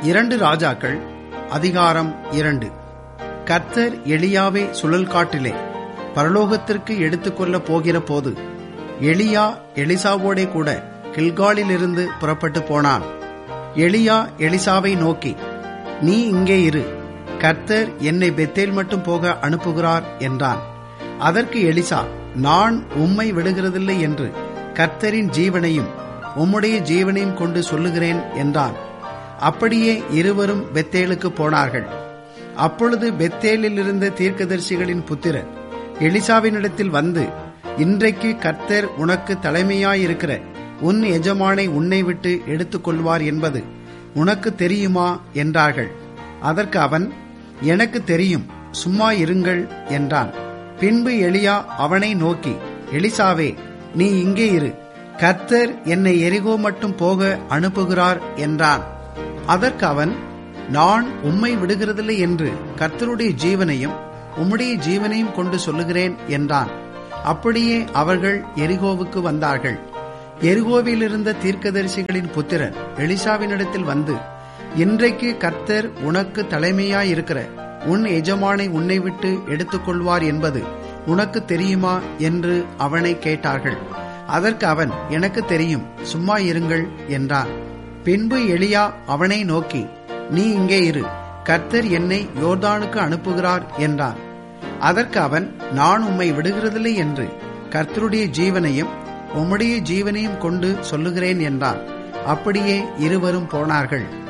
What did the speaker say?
இரண்டு ராஜாக்கள் அதிகாரம் இரண்டு கர்த்தர் எலியாவை சுழல் காட்டிலே பரலோகத்திற்கு எடுத்துக்கொள்ளப் போகிற போது எலியா எலிசாவோடே கூட கில்காலிலிருந்து புறப்பட்டு போனான் எலியா எலிசாவை நோக்கி நீ இங்கே இரு கர்த்தர் என்னை பெத்தேல் மட்டும் போக அனுப்புகிறார் என்றான் அதற்கு எலிசா நான் உம்மை விடுகிறதில்லை என்று கர்த்தரின் ஜீவனையும் உம்முடைய ஜீவனையும் கொண்டு சொல்லுகிறேன் என்றான் அப்படியே இருவரும் பெத்தேலுக்கு போனார்கள் அப்பொழுது பெத்தேலில் இருந்த தீர்க்கதரிசிகளின் புத்திரர் எலிசாவினிடத்தில் வந்து இன்றைக்கு கர்த்தர் உனக்கு தலைமையாயிருக்கிற உன் எஜமானை உன்னை விட்டு எடுத்துக்கொள்வார் என்பது உனக்கு தெரியுமா என்றார்கள் அதற்கு அவன் எனக்கு தெரியும் சும்மா இருங்கள் என்றான் பின்பு எலியா அவனை நோக்கி எலிசாவே நீ இங்கே இரு கர்த்தர் என்னை எரிகோ மட்டும் போக அனுப்புகிறார் என்றான் அதற்கு அவன் நான் உம்மை விடுகிறதில்லை என்று கர்த்தருடைய ஜீவனையும் உம்முடைய ஜீவனையும் கொண்டு சொல்லுகிறேன் என்றான் அப்படியே அவர்கள் எரிகோவுக்கு வந்தார்கள் எரிகோவில் இருந்த தீர்க்கதரிசிகளின் புத்திரர் எலிசாவினிடத்தில் வந்து இன்றைக்கு கர்த்தர் உனக்கு தலைமையாயிருக்கிற உன் எஜமானை உன்னை விட்டு எடுத்துக்கொள்வார் என்பது உனக்கு தெரியுமா என்று அவனை கேட்டார்கள் அதற்கு அவன் எனக்கு தெரியும் சும்மா இருங்கள் என்றான் பின்பு எலியா அவனை நோக்கி நீ இங்கே இரு கர்த்தர் என்னை யோர்தானுக்கு அனுப்புகிறார் என்றான் அதற்கு அவன் நான் உம்மை விடுகிறதில்லை என்று கர்த்தருடைய ஜீவனையும் உம்முடைய ஜீவனையும் கொண்டு சொல்லுகிறேன் என்றான் அப்படியே இருவரும் போனார்கள்